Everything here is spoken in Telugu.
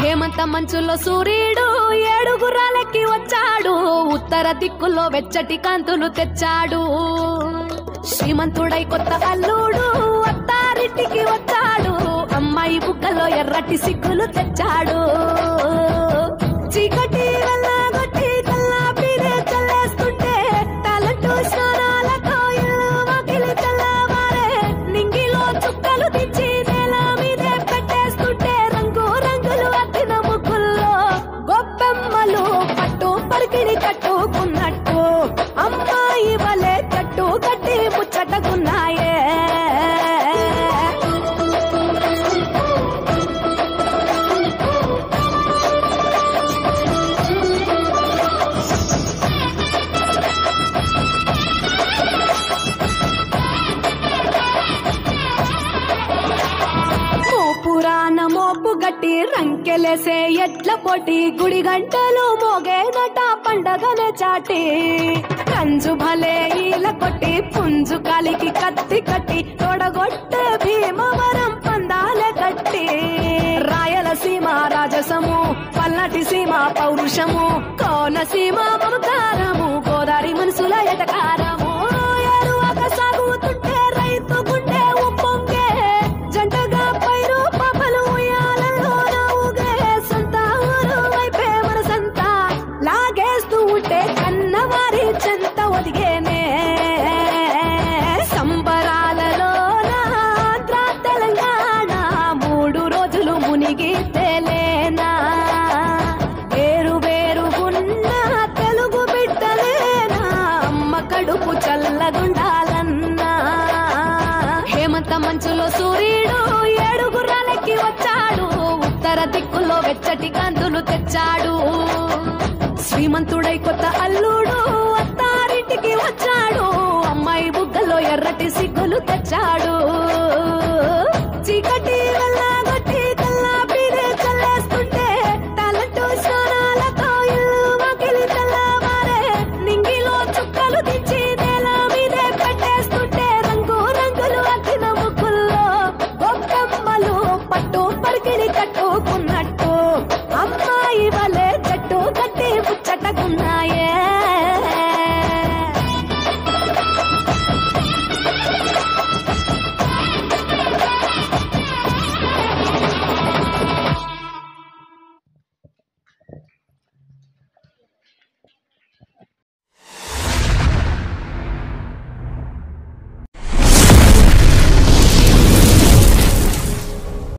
హేమంత మంచులో సూర్యుడు ఏడుగురాలెక్కి వచ్చాడు ఉత్తర దిక్కులో వెచ్చటి కాంతులు తెచ్చాడు శ్రీమంతుడై కొత్త అల్లుడు అత్తారింటికి వచ్చాడు అమ్మాయి బుక్కలో ఎర్రటి సిగ్గులు తెచ్చాడు చీకటి వెళ్ళగొట్టి కల్లాపినే చల్లేస్తుంటే తలంటూ స్నానాలతో ఇల్లు వాకిలి తెల్లవారే నింగిలో చుక్కలు తెచ్చి నేల మీదే పెట్టేస్తుంటే రంగు రంగులు అద్దిన ముగ్గుల్లో గొప్పెమ్మలు పట్టు పరికిణి కట్టుకున్నట్టు అమ్మాయి వలె కట్టు కట్టి ముచ్చటకున్నాయే పురాణ మోపు గట్టి రంకెలేసే ఎట్ల పొటి గుడి గంటలు మోగేనట పండగనే చాటి కంజు భలే ఈల కొట్టి పుంజు కాలికి కత్తి కట్టి తొడగొట్టే భీమవరం పందాలే కట్టి రాయలసీమ రాజసము పల్నటి సీమ పౌరుషము కోనసీమ మమకారము గోదారి మనసుల ఎటకారము ఎరువక సాగుతుంటే రైతు గుండె ఉప్పొంగే జంటగా పైరు పాపలు ఉయ్యాలలో ఊగే సొంత ఊరు వైపే మనసంతా లాగేస్తూ ఉంటే కన్నవారి చెంత ఒదిగేనే సంబరాలలో ఆంధ్ర తెలంగాణ మూడు రోజులు మునిగి తేలేనా వేరు వేరుగున్న తెలుగు బిడ్డలేనా అమ్మ కడుపు చల్లగుండాలన్నా హేమంత మంచులో సూర్యుడు ఏడుగురాలెక్కి వచ్చాడు ఉత్తర దిక్కులో వెచ్చటి కాంతులు తెచ్చాడు శ్రీమంతుడై కొత్త అల్లుడు అత్తారింటికి వచ్చాడు అమ్మాయి బుగ్గలో ఎర్రటి సిగ్గులు తెచ్చాడు